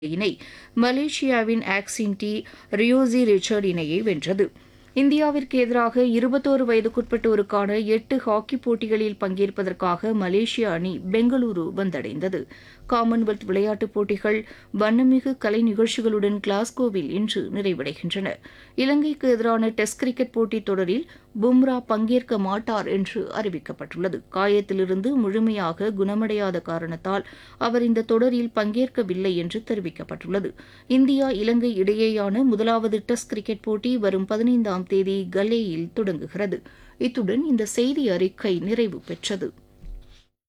இணை மலேசியாவின் auxin D ரியோசி Richard இணையை வென்றது இந்தியாவிற்கு எதிராக இருபத்தோரு வயதுக்குட்பட்டோருக்கான எட்டு ஹாக்கி போட்டிகளில் பங்கேற்பதற்காக மலேசிய அணி பெங்களூரு வந்தடைந்தது காமன்வெல்த் விளையாட்டுப் போட்டிகள் வண்ணமிகு கலை நிகழ்ச்சிகளுடன் கிளாஸ்கோவில் இன்று நிறைவடைகின்றன இலங்கைக்கு எதிரான டெஸ்ட் கிரிக்கெட் போட்டித் தொடரில் பும்ரா பங்கேற்க மாட்டார் என்று அறிவிக்கப்பட்டுள்ளது காயத்திலிருந்து முழுமையாக குணமடையாத காரணத்தால் அவர் இந்த தொடரில் பங்கேற்கவில்லை என்று தெரிவிக்கப்பட்டுள்ளது இந்தியா இலங்கை இடையேயான முதலாவது டெஸ்ட் கிரிக்கெட் போட்டி வரும் பதினைந்தாம் தேதி கல்லேயில் தொடங்குகிறது இத்துடன் இந்த செய்தி அறிக்கை நிறைவு பெற்றது